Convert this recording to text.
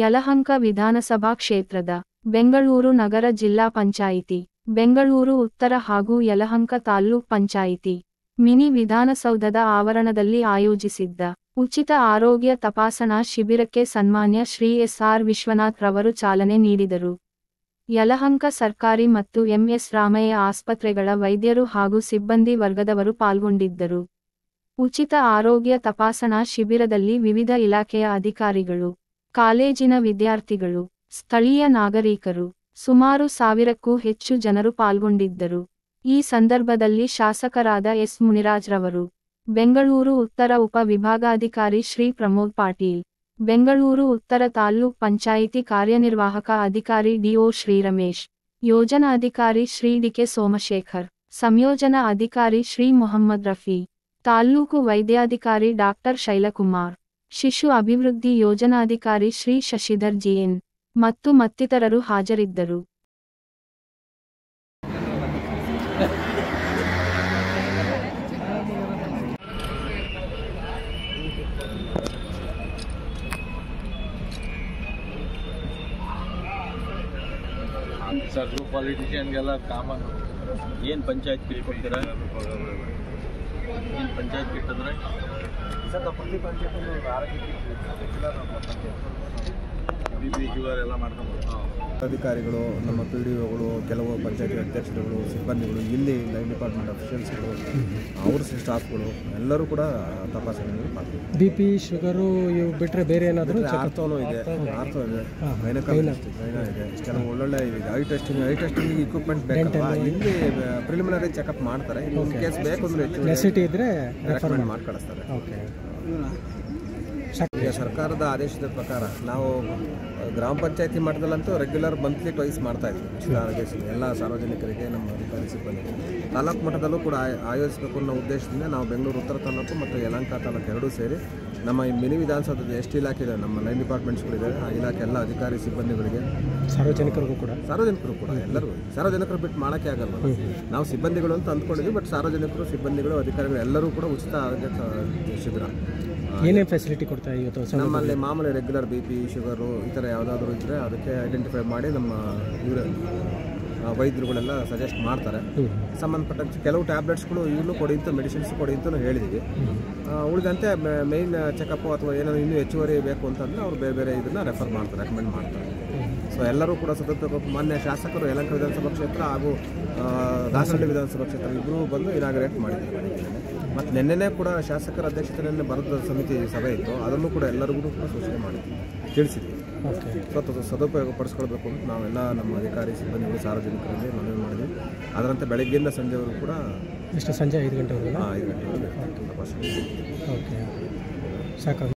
ಯಲಹಂಕ ವಿಧಾನಸಭಾ ಕ್ಷೇತ್ರದ ಬೆಂಗಳೂರು ನಗರ ಜಿಲ್ಲಾ ಪಂಚಾಯಿತಿ ಬೆಂಗಳೂರು ಉತ್ತರ ಹಾಗೂ ಯಲಹಂಕ ತಾಲ್ಲೂಕ್ ಪಂಚಾಯಿತಿ ಮಿನಿ ವಿಧಾನಸೌಧದ ಆವರಣದಲ್ಲಿ ಆಯೋಜಿಸಿದ್ದ ಉಚಿತ ಆರೋಗ್ಯ ತಪಾಸಣಾ ಶಿಬಿರಕ್ಕೆ ಸನ್ಮಾನ್ಯ ಶ್ರೀ ಎಸ್ ಆರ್ ವಿಶ್ವನಾಥ್ ರವರು ಚಾಲನೆ ನೀಡಿದರು ಯಲಹಂಕ ಸರ್ಕಾರಿ ಮತ್ತು ಎಂಎಸ್ ರಾಮಯ್ಯ ಆಸ್ಪತ್ರೆಗಳ ವೈದ್ಯರು ಹಾಗೂ ಸಿಬ್ಬಂದಿ ವರ್ಗದವರು ಪಾಲ್ಗೊಂಡಿದ್ದರು ಉಚಿತ ಆರೋಗ್ಯ ತಪಾಸಣಾ ಶಿಬಿರದಲ್ಲಿ ವಿವಿಧ ಇಲಾಖೆಯ ಅಧಿಕಾರಿಗಳು ಕಾಲೇಜಿನ ವಿದ್ಯಾರ್ಥಿಗಳು ಸ್ಥಳೀಯ ನಾಗರಿಕರು ಸುಮಾರು ಸಾವಿರಕ್ಕೂ ಹೆಚ್ಚು ಜನರು ಪಾಲ್ಗೊಂಡಿದ್ದರು ಈ ಸಂದರ್ಭದಲ್ಲಿ ಶಾಸಕರಾದ ಎಸ್ ಮುನಿರಾಜ್ ರವರು ಬೆಂಗಳೂರು ಉತ್ತರ ಉಪ ವಿಭಾಗಾಧಿಕಾರಿ ಶ್ರೀ ಪ್ರಮೋದ್ ಪಾಟೀಲ್ ಬೆಂಗಳೂರು ಉತ್ತರ ತಾಲ್ಲೂಕ್ ಪಂಚಾಯಿತಿ ಕಾರ್ಯನಿರ್ವಾಹಕ ಅಧಿಕಾರಿ ಡಿಒ ಶ್ರೀ ರಮೇಶ್ ಯೋಜನಾಧಿಕಾರಿ ಶ್ರೀ ಡಿಕೆ ಸೋಮಶೇಖರ್ ಸಂಯೋಜನಾ ಅಧಿಕಾರಿ ಶ್ರೀ ಮೊಹಮ್ಮದ್ ರಫಿ ತಾಲ್ಲೂಕು ವೈದ್ಯಾಧಿಕಾರಿ ಡಾಕ್ಟರ್ ಶೈಲಕುಮಾರ್ ಶಿಶು ಅಭಿವೃದ್ಧಿ ಯೋಜನಾಧಿಕಾರಿ ಶ್ರೀ ಶಶಿಧರ್ ಜಿಎನ್ ಮತ್ತು ಮತ್ತಿತರರು ಹಾಜರಿದ್ದರು ಸರ್ರು ಪಾಲಿಟಿಷಿಯನ್ಗೆಲ್ಲ ಕಾಮನ್ ಏನು ಪಂಚಾಯತ್ ಕಿಟ್ ಕೊಡ್ತೀರಾ ಏನು ಪಂಚಾಯತ್ ಕಿಟ್ ಅಂದ್ರೆ ಸರ್ ನಾವು ಪ್ರತಿ ಪಂಚಾಯತ್ ಬಿ ಪಿ ಶುಗರ್ ಎಲ್ಲ ಮಾಡ್ಕೊಂಡು ಅಧಿಕಾರಿಗಳು ನಮ್ಮ ಪಿ ಡಿ ಒಗಳು ಕೆಲವು ಪಂಚಾಯತಿ ಅಧ್ಯಕ್ಷರುಗಳು ಸಿಬ್ಬಂದಿಗಳು ಇಲ್ಲಿ ಲೈನ್ ಡಿಪಾರ್ಟ್ಮೆಂಟ್ ಅಫಿಷಿಯಲ್ಸ್ಗಳು ಅವ್ರ ಸ್ಟಾಫ್ಗಳು ಎಲ್ಲರೂ ಕೂಡ ತಪಾಸಣೆಯಲ್ಲಿ ಮಾಡ್ತಾರೆ ಬಿ ಪಿ ಶುಗರು ಇವು ಬಿಟ್ಟರೆ ಬೇರೆ ಏನಾದರೂ ಆರ್ತೋನು ಇದೆ ಆರ್ತೋ ಇದೆ ಗೈನಕಾಲಜಿಸ್ಟ್ ಗೈನ ಇದೆ ಕೆಲವು ಒಳ್ಳೊಳ್ಳೆ ಇದೆ eye testing eye testing equipment ಬೇಕಲ್ವಾ ಇಲ್ಲಿ ಪ್ರಿಲಿಮಿನರಿ ಚೆಕಪ್ ಮಾಡ್ತಾರೆ ಇನ್ ಕೇಸ್ ಬೇಕು ಅಂದ್ರೆ ಹೆಚ್ಚು ನೆಸಿಟಿ ಇದ್ದರೆ ರೆಕಮೆಂಡ್ ಮಾಡಿ ಕಳಿಸ್ತಾರೆ ಓಕೆ ಈಗ ಸರ್ಕಾರದ ಆದೇಶದ ಪ್ರಕಾರ ನಾವು ಗ್ರಾಮ ಪಂಚಾಯತಿ ಮಟ್ಟದಲ್ಲಂತೂ ರೆಗ್ಯುಲರ್ ಮಂತ್ಲಿ ಟ್ವೈಸ್ ಮಾಡ್ತಾ ಇದ್ವಿ ಉಚಿತ ಆರೋಗ್ಯ ಶಿಬಿರ ಎಲ್ಲ ಸಾರ್ವಜನಿಕರಿಗೆ ನಮ್ಮ ಅಧಿಕಾರಿ ಸಿಬ್ಬಂದಿಗೆ ತಾಲೂಕು ಮಟ್ಟದಲ್ಲೂ ಕೂಡ ಆಯ್- ಆಯೋಜಿಸಬೇಕು ಅನ್ನೋ ಉದ್ದೇಶದಿಂದ ನಾವು ಬೆಂಗಳೂರು ಉತ್ತರ ತಾಲೂಕು ಮತ್ತು ಯಲಹಂಕ ತಾಲೂಕು ಎರಡೂ ಸೇರಿ ನಮ್ಮ ಈ ಮಿನಿ ವಿಧಾನಸೌಧದ ಎಷ್ಟು ಇಲಾಖೆ ಇದೆ ನಮ್ಮ ಲೈನ್ ಡಿಪಾರ್ಟ್ಮೆಂಟ್ಸ್ಗಳಿದೆ ಆ ಇಲಾಖೆ ಎಲ್ಲ ಅಧಿಕಾರಿ ಸಿಬ್ಬಂದಿಗಳಿಗೆ ಸಾರ್ವಜನಿಕರಿಗೂ ಕೂಡ ಸಾರ್ವಜನಿಕರು ಕೂಡ ಎಲ್ಲರಿಗೂ ಸಾರ್ವಜನಿಕರು ಬಿಟ್ಟು ಮಾಡೋಕ್ಕೆ ಆಗಲ್ಲ ನಾವು ಸಿಬ್ಬಂದಿಗಳು ಅಂತ ಅಂದ್ಕೊಂಡಿದ್ವಿ ಬಟ್ ಸಾರ್ವಜನಿಕರು ಸಿಬ್ಬಂದಿಗಳು ಅಧಿಕಾರಿಗಳು ಎಲ್ಲರೂ ಕೂಡ ಉಚಿತ ಆರೋಗ್ಯ ಕ- ಶಿಬಿರ ಆ, ಏನೇನು ಫೆಸಿಲಿಟಿ ಕೊಡ್ತಾ ಇವತ್ತು ಸರ್ ನಮ್ಮಲ್ಲಿ ಮಾಮೂಲಿ ರೆಗ್ಯುಲರ್ ಬಿ ಪಿ ಶುಗರು ಈ ಥರ ಯಾವುದಾದ್ರೂ ಇದ್ದರೆ ಅದಕ್ಕೆ ಐಡೆಂಟಿಫೈ ಮಾಡಿ ನಮ್ಮ ಇವರು ವೈದ್ಯರುಗಳೆಲ್ಲ ಸಜೆಸ್ಟ್ ಮಾಡ್ತಾರೆ ಸಂಬಂಧಪಟ್ಟ ಕೆಲವು ಟ್ಯಾಬ್ಲೆಟ್ಸ್ಗಳು ಈಗಲೂ ಕೊಡಿ ಅಂತ ಮೆಡಿಸಿನ್ಸ್ ಕೊಡಿ ಅಂತಲೂ ಹೇಳಿದ್ದೀವಿ ಆ, ಉಳಿದಂತೆ ಮೇಯ್ನ್ ಚೆಕಪ್ಪು ಅಥವಾ ಏನಾದ್ರು ಇನ್ನೂ ಹೆಚ್ಚುವರಿ ಬೇಕು ಅಂತಂದರೆ ಅವ್ರು ಬೇರೆ ಬೇರೆ ಇದನ್ನು ರೆಫರ್ ಮಾಡ್ತಾರೆ ರೆಕಮೆಂಡ್ ಮಾಡ್ತಾರೆ ಸೊ ಎಲ್ಲರೂ ಕೂಡ ಸದುಪಯೋಗ ಮಾನ್ಯ ಶಾಸಕರು ಯಲಂಕ ವಿಧಾನಸಭಾ ಕ್ಷೇತ್ರ ಹಾಗೂ ಆ, ದಾಸರಳ್ಳಿ ವಿಧಾನಸಭಾ ಕ್ಷೇತ್ರ ಇಬ್ಬರೂ ಬಂದು ಇನಾಗ್ರೇಟ್ ಮಾಡಿದ್ದಾರೆ ಮತ್ತು ನಿನ್ನೆನೇ ಕೂಡ ಶಾಸಕರ ಅಧ್ಯಕ್ಷತೆಯಲ್ಲಿ ಬರದ ಸಮಿತಿ ಸಭೆ ಇತ್ತು ಅದನ್ನು ಕೂಡ ಎಲ್ಲರಿಗೂ ಕೂಡ ಸೂಚನೆ ಮಾಡಿದ್ವಿ ತಿಳಿಸಿದ್ವಿ ಓಕೆ ಸೊ ಅದು ಸದುಪಯೋಗ ಪಡಿಸ್ಕೊಳ್ಬೇಕು ಅಂತ ನಾವೆಲ್ಲ ನಮ್ಮ ಅಧಿಕಾರಿ ಸಿಬ್ಬಂದಿಗಳು ಸಾರ್ವಜನಿಕರಲ್ಲಿ ಮನವಿ ಮಾಡಿದ್ವಿ ಅದರಂತೆ ಬೆಳಗ್ಗೆಯಿಂದ ಸಂಜೆವರೆಗೂ ಕೂಡ ಎಷ್ಟು ಸಂಜೆ ಐದು ಗಂಟೆವರೆಗೂ ಆ, ಐದು ಗಂಟೆವರೆಗೆ ತಪಾಸಣೆ ಓಕೆ ಸಾಕಾಗ